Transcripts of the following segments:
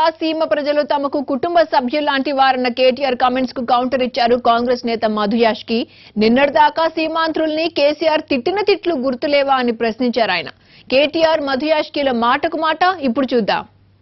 సీమ ప్రజలు తమకు కుటుంబ సభ్యుల్లాంటి వారన్న కేటీఆర్ కామెంట్స్ కు కౌంటర్ ఇచ్చారు కాంగ్రెస్ నేత మధుయాష్ కి నిన్నటిదాకా సీమాంధ్రుల్ని కేసీఆర్ తిట్టిన తిట్లు గుర్తులేవా అని ప్రశ్నించారు ఆయన కేటీఆర్ మధుయాష్ కిల మాటకు మాట ఇప్పుడు చూద్దాం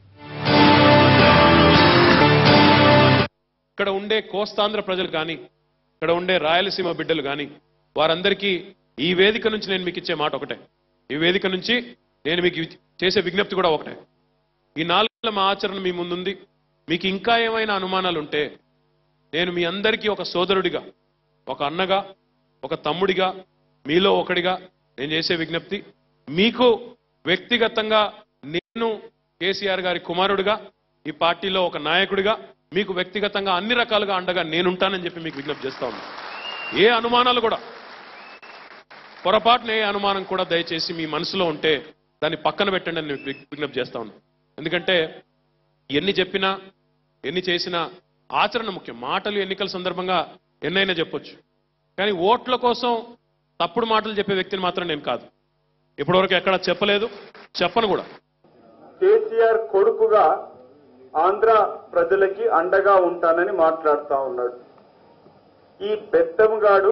ఇక్కడ ఉండే కోస్తాంధ్ర ప్రజలు కానీ ఇక్కడ ఉండే రాయలసీమ బిడ్డలు కానీ వారందరికీ ఈ వేదిక నుంచి నేను మీకు ఇచ్చే మాట ఒకటే ఈ వేదిక నుంచి నేను మీకు చేసే విజ్ఞప్తి కూడా ఒకటే ఈ నాలుగేళ్ల మా ఆచరణ మీ ముందుంది మీకు ఇంకా ఏమైనా అనుమానాలు ఉంటే నేను మీ అందరికీ ఒక సోదరుడిగా ఒక అన్నగా ఒక తమ్ముడిగా మీలో ఒకడిగా నేను చేసే విజ్ఞప్తి మీకు వ్యక్తిగతంగా నేను కేసీఆర్ గారి కుమారుడిగా ఈ పార్టీలో ఒక నాయకుడిగా మీకు వ్యక్తిగతంగా అన్ని రకాలుగా అండగా నేనుంటానని చెప్పి మీకు విజ్ఞప్తి చేస్తా ఉన్నాను ఏ అనుమానాలు కూడా పొరపాటున ఏ అనుమానం కూడా దయచేసి మీ మనసులో ఉంటే దాన్ని పక్కన పెట్టండి అని నేను విజ్ఞప్తి చేస్తా ఉన్నాను ఎందుకంటే ఎన్ని చెప్పినా ఎన్ని చేసినా ఆచరణ ముఖ్యం మాటలు ఎన్నికల సందర్భంగా ఎన్నైనా చెప్పొచ్చు కానీ ఓట్ల కోసం తప్పుడు మాటలు చెప్పే వ్యక్తిని మాత్రం నేను కాదు ఇప్పటివరకు ఎక్కడ చెప్పలేదు చెప్పను కూడా కేసీఆర్ కొడుకుగా ఆంధ్ర ప్రజలకి అండగా ఉంటానని మాట్లాడుతా ఉన్నాడు ఈ బెత్తంగాడు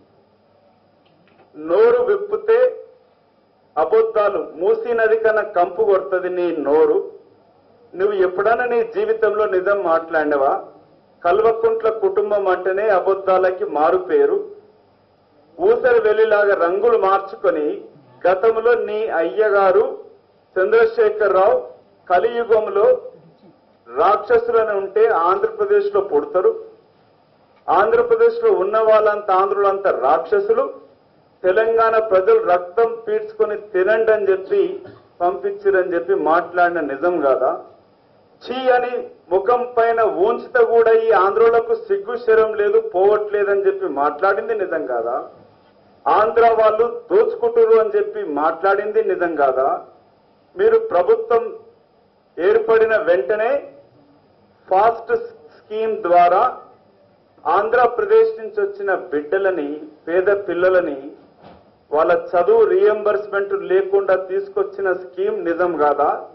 నోరు విప్పితే అబద్ధాలు మూసీ నది కన్నా కంపు కొడుతుంది నీ నోరు నువ్వు ఎప్పుడైనా నీ జీవితంలో నిజం మాట్లాడినవా కల్వకుంట్ల కుటుంబం అంటేనే అబద్ధాలకి మారు పేరు ఊసరి వెల్లిలాగా రంగులు మార్చుకొని గతంలో నీ అయ్యగారు చంద్రశేఖరరావు కలియుగంలో రాక్షసులను ఉంటే ఆంధ్రప్రదేశ్ లో పుడతారు ఆంధ్రప్రదేశ్ లో ఉన్న వాళ్ళంతా ఆంధ్రులంతా రాక్షసులు తెలంగాణ ప్రజలు రక్తం పీడ్చుకొని తినండి అని చెప్పి పంపించిరని చెప్పి మాట్లాడిన నిజం కాదా చీ అని ముఖం పైన ఊంచిత కూడా ఈ ఆంధ్రులకు సిగ్గు శరం లేదు పోవట్లేదని చెప్పి మాట్లాడింది నిజం కాదా ఆంధ్ర వాళ్ళు దోచుకుంటురు అని చెప్పి మాట్లాడింది నిజం కాదా మీరు ప్రభుత్వం ఏర్పడిన వెంటనే ఫాస్ట్ స్కీమ్ ద్వారా ఆంధ్రప్రదేశ్ నుంచి వచ్చిన బిడ్డలని పేద పిల్లలని వాళ్ళ చదువు రియంబర్స్మెంట్ లేకుండా తీసుకొచ్చిన స్కీమ్ నిజం కాదా